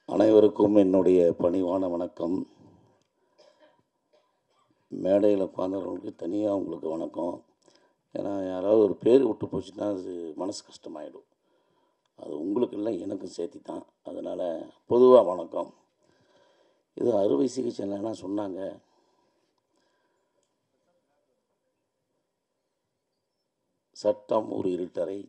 அனைவருக்கும் என்னுடைய பணிவான வணக்கம் மேடையில் உட்காந்துறவங்களுக்கு தனியாக உங்களுக்கு வணக்கம் ஏன்னா யாராவது ஒரு பேர் விட்டு போச்சுன்னா அது மனசு கஷ்டமாயிடும் அது உங்களுக்கு இல்லை எனக்கும் சேர்த்து தான் அதனால் பொதுவாக வணக்கம் இது அறுவை சிகிச்சை இல்லைன்னா சொன்னாங்க சட்டம் ஒரு இருட்டறை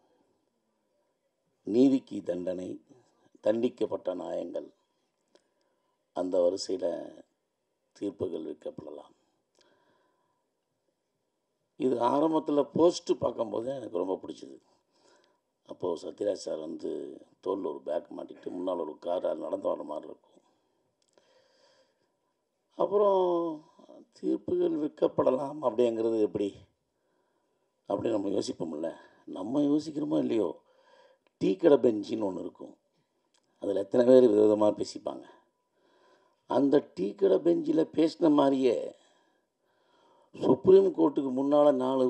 நீதிக்கு தண்டனை தண்டிக்கப்பட்ட நியாயங்கள் அந்த வரிசையில் தீர்ப்புகள் வைக்கப்படலாம் இது ஆரம்பத்தில் போஸ்ட்டு பார்க்கும்போது எனக்கு ரொம்ப பிடிச்சது அப்போது சத்யராஜ் சார் வந்து தோளில் ஒரு பேக் மாட்டிக்கிட்டு முன்னால் ஒரு கார் நடந்து வர மாதிரி இருக்கும் அப்புறம் தீர்ப்புகள் விற்கப்படலாம் அப்படிங்கிறது எப்படி அப்படி நம்ம யோசிப்போம்ல நம்ம யோசிக்கிறோமோ இல்லையோ டீ கடை பெஞ்சின்னு ஒன்று இருக்கும் அதில் எத்தனை பேர் விதவிதமாக பேசிப்பாங்க அந்த டீ கடை பெஞ்சில் பேசின மாதிரியே சுப்ரீம் கோர்ட்டுக்கு முன்னால் நாலு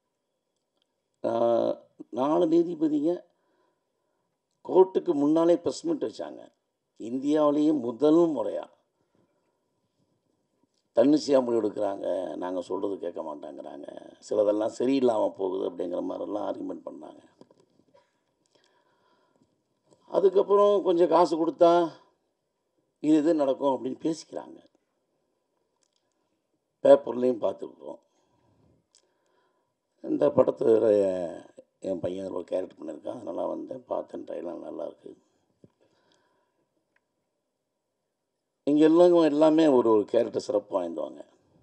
ஆஹ், நாலு நீதிபதிங்க கோர்ட்டுக்கு முன்னாலே ப்ரெஸ் மீட் வச்சாங்க இந்தியாவிலேயே முதல் முறையாக தன்னிச்சையாக முடிவு எடுக்கிறாங்க நாங்கள் சொல்கிறது கேட்க மாட்டாங்கிறாங்க சிலதெல்லாம் சரியில்லாமல் போகுது அப்படிங்கிற மாதிரிலாம் ஆர்குமெண்ட் பண்ணாங்க அதுக்கப்புறம் கொஞ்சம் காசு கொடுத்தா இது இது நடக்கும் அப்படின்னு பேசிக்கிறாங்க பேப்பர்லேயும் பார்த்துருக்குறோம் இந்த படத்தில் என் பையன் ஒரு கேரக்டர் பண்ணியிருக்கான் அதனால் வந்தேன் பார்த்தேன் ட்ரைலாம் நல்லா இருக்கு இங்கே எல்லாம் எல்லாமே ஒரு ஒரு கேரக்டர் சிறப்பு வாய்ந்தவங்க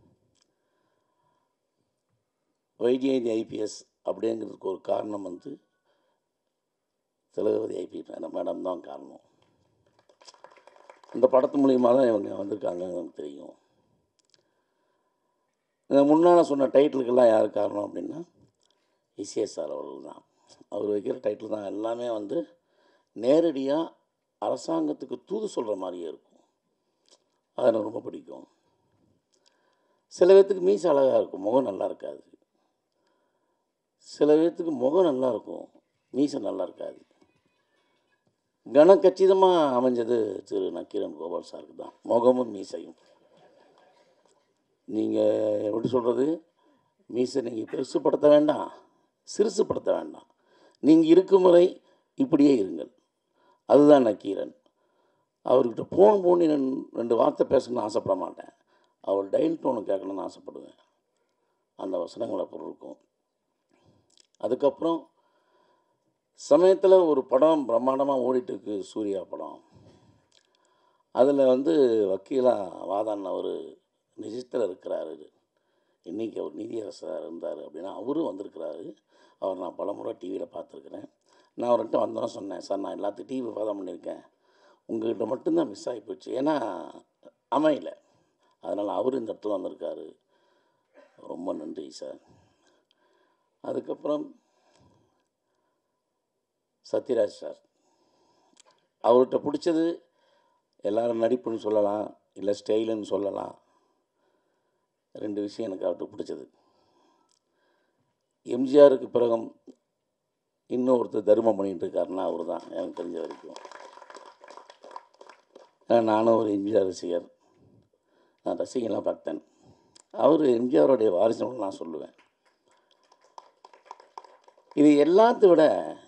வைஜெயந்தி ஐபிஎஸ் அப்படிங்கிறதுக்கு ஒரு காரணம் வந்து திலகவதி ஐபிஎஸ் மேடம் தான் காரணம் இந்த படத்து மூலியமாக தான் இவங்க வந்திருக்காங்கன்னு எனக்கு தெரியும் இந்த முன்னால் சொன்ன டைட்டிலுக்கெல்லாம் யார் காரணம் அப்படின்னா இசிஎஸ் சார் அவர்கள் தான் அவர் வைக்கிற டைட்டில் தான் எல்லாமே வந்து நேரடியாக அரசாங்கத்துக்கு தூது சொல்கிற மாதிரியே இருக்கும் அது எனக்கு ரொம்ப பிடிக்கும் சில பேர்த்துக்கு மீச அழகாக இருக்கும் முகம் நல்லா இருக்காது சில பேர்த்துக்கு முகம் நல்லா இருக்கும் மீசை நல்லா இருக்காது கனக்கச்சிதமாக அமைஞ்சது திரு நக்கீரன் கோபால் சாருக்கு தான் முகமும் மீசையும் நீங்கள் எப்படி சொல்கிறது மீசை நீங்கள் பெருசுப்படுத்த வேண்டாம் சிறுசுப்படுத்த வேண்டாம் நீங்கள் இருக்கும் வரை இப்படியே இருங்கள் அதுதான் நக்கீரன் அவர்கிட்ட ஃபோன் பண்ணி ரெண்டு ரெண்டு வார்த்தை பேசணும்னு ஆசைப்பட மாட்டேன் அவர் டயல் டோனு கேட்கணும்னு ஆசைப்படுவேன் அந்த வசனங்கள் அப்புறம் இருக்கும் அதுக்கப்புறம் சமயத்தில் ஒரு படம் பிரம்மாண்டமாக ஓடிட்டு இருக்கு சூர்யா படம் அதில் வந்து வக்கீலாக வாதாடின ஒரு நிஜத்தில் இருக்கிறாரு இன்றைக்கி அவர் நீதியரசராக இருந்தார் அப்படின்னா அவரும் வந்திருக்கிறாரு அவர் நான் பல முறை டிவியில் பார்த்துருக்குறேன் நான் அவர்கிட்ட வந்தோன்னே சொன்னேன் சார் நான் எல்லாத்தையும் டிவி வாதம் பண்ணியிருக்கேன் உங்கள்கிட்ட மட்டும்தான் மிஸ் ஆகி போச்சு ஏன்னா அமையல அதனால் அவர் இந்த இடத்துல வந்திருக்காரு ரொம்ப நன்றி சார் அதுக்கப்புறம் சத்யராஜ் சார் அவர்கிட்ட பிடிச்சது எல்லாரும் நடிப்புன்னு சொல்லலாம் இல்லை ஸ்டைலுன்னு சொல்லலாம் ரெண்டு விஷயம் எனக்கு அவர்கிட்ட பிடிச்சது எம்ஜிஆருக்கு பிறகும் இன்னும் ஒருத்தர் தர்மம் பண்ணிகிட்டு இருக்காருன்னா அவர் தான் எனக்கு தெரிஞ்ச வரைக்கும் ஏன்னா நானும் ஒரு எம்ஜிஆர் ரசிகர் நான் ரசிகலாம் பக்தன் அவர் எம்ஜிஆருடைய வாரிசுன்னு நான் சொல்லுவேன் இது எல்லாத்த விட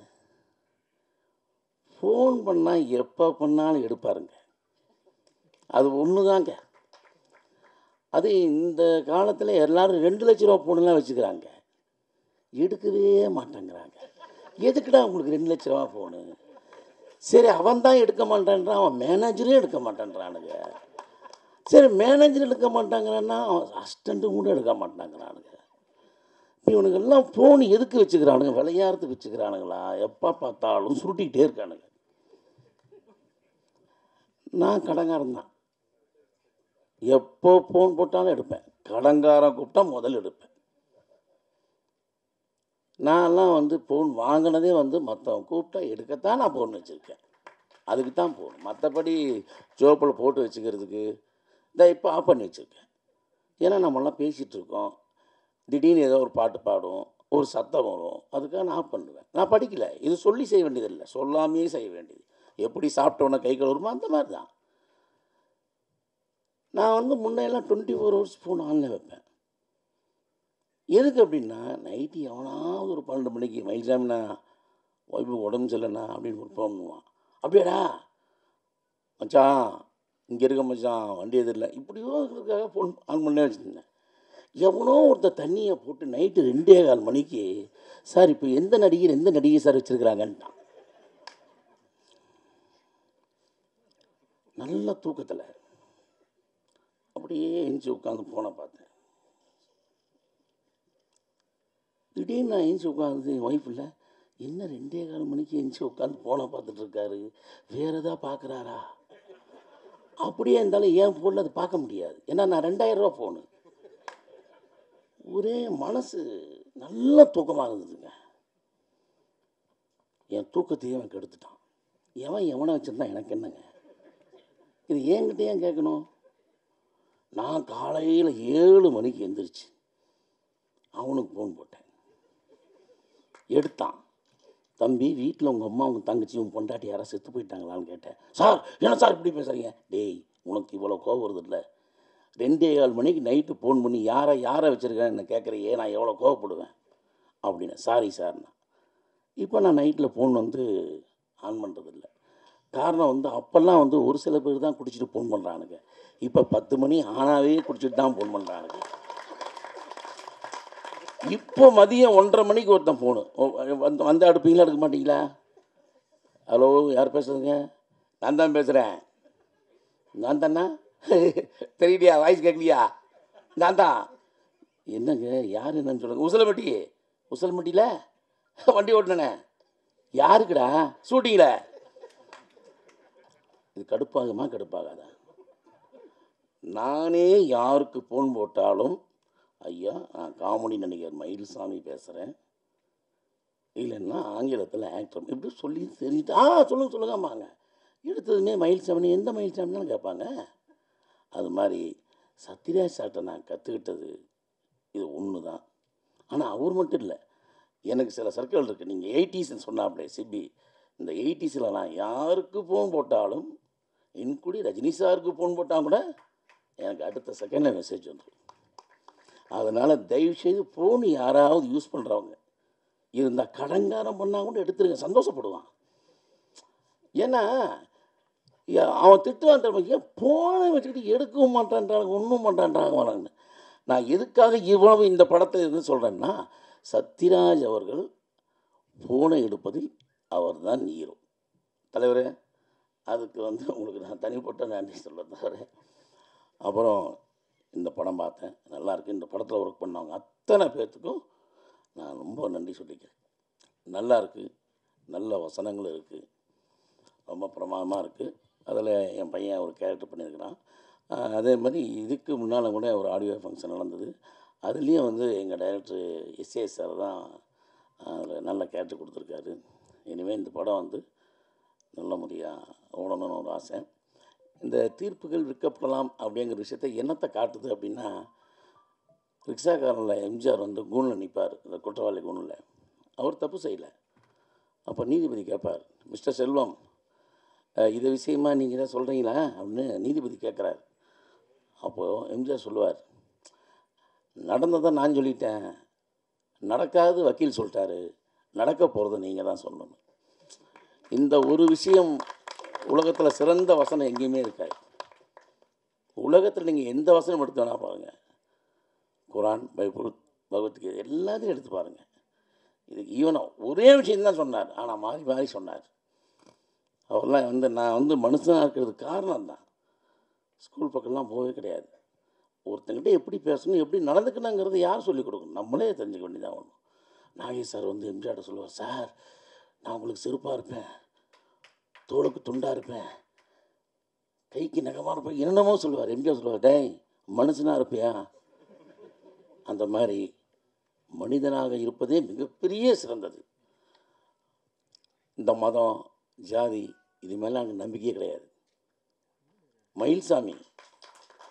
ஃபோன் பண்ணால் எப்போ பண்ணாலும் எடுப்பாருங்க அது ஒன்று தாங்க அது இந்த காலத்தில் எல்லாரும் ரெண்டு லட்ச ரூபா ஃபோனெல்லாம் வச்சுக்கிறாங்க எடுக்கவே மாட்டேங்கிறாங்க எதுக்குடா உங்களுக்கு ரெண்டு லட்ச ரூபா ஃபோனு சரி அவன் தான் எடுக்க மாட்டேன்றான் அவன் மேனேஜரே எடுக்க மாட்டேன்றானுங்க சரி மேனேஜர் எடுக்க மாட்டாங்கிறான்னா அவன் அசிஸ்டண்ட்டு கூட எடுக்க மாட்டாங்கிறானுங்க இப்போ இவனுங்கெல்லாம் ஃபோன் எதுக்கு வச்சுக்கிறானுங்க விளையாடுறதுக்கு வச்சுக்கிறானுங்களா எப்போ பார்த்தாலும் சுருட்டிக்கிட்டே இருக்கானுங்க நான் கடங்காரன் தான் எப்போ ஃபோன் போட்டாலும் எடுப்பேன் கடங்காரன் கூப்பிட்டா முதல்ல எடுப்பேன் நான்லாம் வந்து ஃபோன் வாங்கினதே வந்து மற்றவன் கூப்பிட்டா எடுக்கத்தான் நான் ஃபோன் வச்சுருக்கேன் அதுக்கு தான் ஃபோன் மற்றபடி ஜோப்பில் போட்டு வச்சுக்கிறதுக்கு இந்த இப்போ ஆஃப் பண்ணி வச்சுருக்கேன் ஏன்னா நம்மளாம் பேசிகிட்டு இருக்கோம் திடீர்னு ஏதோ ஒரு பாட்டு பாடும் ஒரு சத்தம் வரும் அதுக்காக நான் ஆஃப் பண்ணுவேன் நான் படிக்கல இது சொல்லி செய்ய வேண்டியதில்லை சொல்லாமையே செய்ய வேண்டியது எப்படி சாப்பிட்டோன்னே கை கழுவுறமோ அந்த மாதிரி தான் நான் வந்து முன்னையெல்லாம் டுவெண்ட்டி ஃபோர் ஹவர்ஸ் ஃபோன் ஆனில் வைப்பேன் எதுக்கு அப்படின்னா நைட்டு எவனாவது ஒரு பன்னெண்டு மணிக்கு மயில்சாமிண்ணா ஒய்ஃபு உடம்பு சரியில்லைண்ணா அப்படின்னு ஒரு ஃபோன் பண்ணுவான் அப்படியாடா மச்சான் இங்கே இருக்க மச்சான் வண்டி எதிரில்ல இப்படியோ இருக்கிறதுக்காக ஃபோன் ஆன் பண்ணே வச்சுருந்தேன் எவனோ ஒருத்தர் தண்ணியை போட்டு நைட்டு ரெண்டே கால் மணிக்கு சார் இப்போ எந்த நடிகர் எந்த நடிகை சார் வச்சுருக்கிறாங்கன்ட்டான் நல்ல தூக்கத்தில் அப்படியே எஞ்சி உட்காந்து போனை பார்த்தேன் திடீர்னு நான் எஞ்சி உட்காந்து என் ஒய்ஃப் இல்லை என்ன ரெண்டே கால் மணிக்கு எஞ்சி உட்காந்து போனை பார்த்துட்டு இருக்காரு வேறு எதா பார்க்குறாரா அப்படியே இருந்தாலும் என் ஃபோனில் அது பார்க்க முடியாது ஏன்னா நான் ரெண்டாயிரம் ரூபா ஃபோனு ஒரே மனசு நல்ல தூக்கமாக இருந்ததுங்க என் தூக்கத்தையும் அவன் கெடுத்துட்டான் எவன் எவனை வச்சுருந்தான் எனக்கு என்னங்க இது என்கிட்ட ஏன் கேட்கணும் நான் காலையில் ஏழு மணிக்கு எந்திரிச்சு அவனுக்கு ஃபோன் போட்டேன் எடுத்தான் தம்பி வீட்டில் உங்கள் அம்மா உங்கள் தங்கச்சி உங்கள் பொண்டாட்டி யாராவது செத்து போயிட்டாங்களான்னு கேட்டேன் சார் என்ன சார் இப்படி பேசுகிறீங்க டேய் உனக்கு இவ்வளோ கோவம் வருது இல்லை ரெண்டே கால் மணிக்கு நைட்டு ஃபோன் பண்ணி யாரை யாரை வச்சுருக்கேன்னு என்ன கேட்குறையே நான் எவ்வளோ கோவப்படுவேன் அப்படின்னு சாரி சார்ண்ணா இப்போ நான் நைட்டில் ஃபோன் வந்து ஆன் பண்ணுறதில்ல காரணம் வந்து அப்போல்லாம் வந்து ஒரு சில பேர் தான் குடிச்சிட்டு ஃபோன் பண்ணுறானுங்க இப்போ பத்து மணி ஆனாவே குடிச்சிட்டு தான் ஃபோன் பண்ணுறானுங்க இப்போ மதியம் ஒன்றரை மணிக்கு ஒருத்தன் ஃபோனு வந்து வந்த அடுப்பீங்களா எடுக்க மாட்டீங்களா ஹலோ யார் பேசுறதுங்க நான் தான் பேசுகிறேன் நான் தானா தெரியலையா வாய்ஸ் கேட்கலையா நான் தான் என்னங்க யார் என்னன்னு சொல்லுங்க உசலமட்டி உசலமட்டியில் வண்டி ஓட்டினே யாருக்குடா ஷூட்டிங்கில் இது கடுப்பாகுமா கடுப்பாகாதா நானே யாருக்கு ஃபோன் போட்டாலும் ஐயா நான் காமெடி நடிகர் மயில்சாமி பேசுகிறேன் இல்லைன்னா ஆங்கிலத்தில் ஆக்டர் இப்படி சொல்லி தெரிஞ்சுட்டு ஆ சொல்லுங்க சொல்லுங்கம்மாங்க எடுத்ததுமே மயில்சாமி எந்த மயில்சாமின்னு கேட்பாங்க அது மாதிரி சத்யராஜ் சார்ட்ட நான் கற்றுக்கிட்டது இது ஒன்று தான் ஆனால் அவர் மட்டும் இல்லை எனக்கு சில சர்க்கிள் இருக்குது நீங்கள் எயிட்டிஸ்ன்னு சொன்னாப்லே சிபி இந்த எயிட்டிஸில் நான் யாருக்கு ஃபோன் போட்டாலும் இன்குடி ரஜினி சாருக்கு ஃபோன் போட்டால் கூட எனக்கு அடுத்த செகண்டில் மெசேஜ் வந்துடும் அதனால் தயவுசெய்து ஃபோன் யாராவது யூஸ் பண்ணுறவங்க இருந்தால் கடங்காரம் பண்ணால் கூட எடுத்துருங்க சந்தோஷப்படுவான் ஏன்னா யா- அவன் திட்டுவான் தெரியுமா ஏன் ஃபோனை வச்சுக்கிட்டு எடுக்கவும் மாட்டான்றாங்க ஒன்றும் மாட்டான்றாங்க வராங்க நான் எதுக்காக இவ்வளவு இந்த படத்தை இருந்து சொல்கிறேன்னா சத்யராஜ் அவர்கள் ஃபோனை எடுப்பதில் அவர்தான் ஹீரோ தலைவரே அதுக்கு வந்து உங்களுக்கு நான் தனிப்பட்ட நன்றி சொல்ல தவிர அப்புறம் இந்த படம் பார்த்தேன் நல்லா இருக்கு இந்த படத்தில் ஒர்க் பண்ணவங்க அத்தனை பேர்த்துக்கும் நான் ரொம்ப நன்றி சொல்லிக்கிறேன் நல்லா இருக்குது நல்ல வசனங்களும் இருக்குது ரொம்ப பிரமாதமாக இருக்குது அதில் என் பையன் ஒரு கேரக்டர் பண்ணியிருக்கிறான் ஆஹ் அதே மாதிரி இதுக்கு முன்னால் கூட ஒரு ஆடியோ ஃபங்க்ஷன் நடந்தது அதுலேயும் வந்து எங்கள் டைரக்டர் எஸ்ஏ சார் தான் அதில் நல்ல கேரக்டர் கொடுத்துருக்காரு இனிமேல் இந்த படம் வந்து நல்ல முறையாக ஓடணும்னு ஒரு ஆசை இந்த தீர்ப்புகள் விற்கப்படலாம் அப்படிங்கிற விஷயத்தை என்னத்தை காட்டுது அப்படின்னா ரிக்ஷாக்காரனில் எம்ஜிஆர் வந்து கூணில் நிற்பார் இந்த குற்றவாளி கூணில் அவர் தப்பு செய்யலை அப்போ நீதிபதி கேட்பார் மிஸ்டர் செல்வம் அஹ், இது விஷயமா நீங்கள் தான் சொல்கிறீங்களா அப்படின்னு நீதிபதி கேட்குறாரு அப்போது எம்ஜிஆர் சொல்லுவார் நடந்ததை நான் சொல்லிட்டேன் நடக்காது வக்கீல் சொல்லிட்டாரு நடக்க போகிறத நீங்கள் தான் சொல்லணும் இந்த ஒரு விஷயம் உலகத்தில் சிறந்த வசனம் எங்கேயுமே இருக்காது உலகத்தில் நீங்கள் எந்த வசனம் எடுத்து வேணால் பாருங்கள் குரான் பைபிள் பகவத்கீதை எல்லாத்தையும் எடுத்து பாருங்கள் இதுக்கு ஈவனாக ஒரே விஷயம்தான் சொன்னார் ஆனால் மாறி மாறி சொன்னார் அவர்லாம் வந்து நான் வந்து மனுஷனாக இருக்கிறதுக்கு காரணம் தான் ஸ்கூல் பக்கம்லாம் போகவே கிடையாது ஒருத்தங்கிட்ட எப்படி பேசணும் எப்படி நடந்துக்கணுங்கிறது யார் சொல்லிக் கொடுக்கணும் நம்மளே தெரிஞ்சுக்க வேண்டியதாக ஒன்று நாகேஷ் சார் வந்து எம்ஜிஆர்ட்ட சொல்லுவார் சார் நான் உங்களுக்கு செருப்பாக இருப்பேன் தோளுக்கு துண்டாக இருப்பேன் கைக்கு நகமாக இருப்பேன் என்னென்னமோ சொல்லுவார் எம்ஜிஆர் சொல்லுவார் டேய் மனுஷனாக இருப்பியா அந்த மாதிரி மனிதனாக இருப்பதே மிகப்பெரிய சிறந்தது இந்த மதம் ஜாதி இது மேலே எனக்கு நம்பிக்கையே கிடையாது மயில்சாமி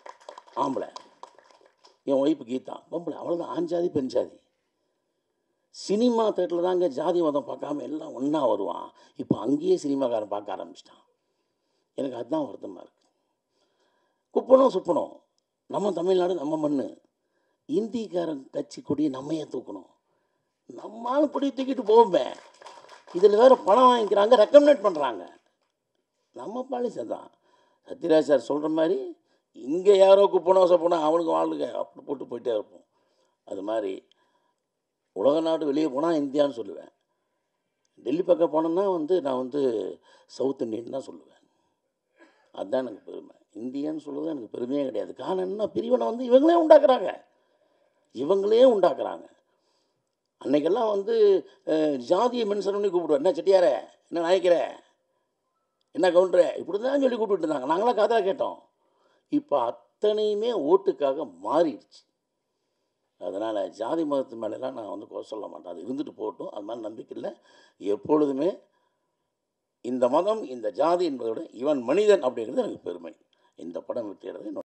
ஆம்பளை என் ஒய்ஃபு கீதா பொம்பளை அவ்வளோதான் ஆண் ஜாதி பெண் ஜாதி சினிமா தேட்டரில் தாங்க ஜாதி மதம் பார்க்காம எல்லாம் ஒன்றா வருவான் இப்போ அங்கேயே சினிமாக்காரன் பார்க்க ஆரம்பிச்சிட்டான் எனக்கு அதுதான் வருத்தமாக இருக்குது குப்பணும் சுப்பணும் நம்ம தமிழ்நாடு நம்ம மண் இந்திக்காரன் கட்சி கொடியை நம்ம ஏன் தூக்கணும் நம்மளும் கொடி தூக்கிட்டு போவோமே இதில் வேறு பணம் வாங்கிக்கிறாங்க ரெக்கமெண்ட் பண்ணுறாங்க நம்ம பாலிசி தான் சத்யராஜ் சார் சொல்கிற மாதிரி இங்கே யாரோ குப்பனோ சப்பனோ அவனுக்கு வாழ்க்கை அப்படி போட்டு போயிட்டே இருப்போம் அது மாதிரி உலக நாடு வெளியே போனால் இந்தியான்னு சொல்லுவேன் டெல்லி பக்கம் போனேன்னா வந்து நான் வந்து சவுத் இந்தியன் தான் சொல்லுவேன் அதுதான் எனக்கு பெருமை இந்தியன்னு சொல்கிறது எனக்கு பெருமையே கிடையாது காரணம் என்ன பிரிவினை வந்து இவங்களே உண்டாக்குறாங்க இவங்களே உண்டாக்குறாங்க அன்னைக்கெல்லாம் வந்து அஹ், ஜாதிய மென்ஷன் பண்ணி கூப்பிடுவேன் என்ன செட்டியாரே என்ன நாயக்கிற என்ன கவுண்டரே இப்படி தான் சொல்லி கூப்பிட்டு இருந்தாங்க நாங்களாம் காதலாக கேட்டோம் இப்போ அத்தனையுமே ஓட்டுக்காக மாறிடுச்சு அதனால் ஜாதி மதத்து மேலெல்லாம் நான் வந்து குறை சொல்ல மாட்டேன் அது இருந்துட்டு போகட்டும் அது மாதிரி நம்பிக்கை இல்லை எப்பொழுதுமே இந்த மதம் இந்த ஜாதி என்பதை விட இவன் மனிதன் அப்படிங்கிறது எனக்கு பெருமை இந்த படம் வெற்றியடைறது என்னோட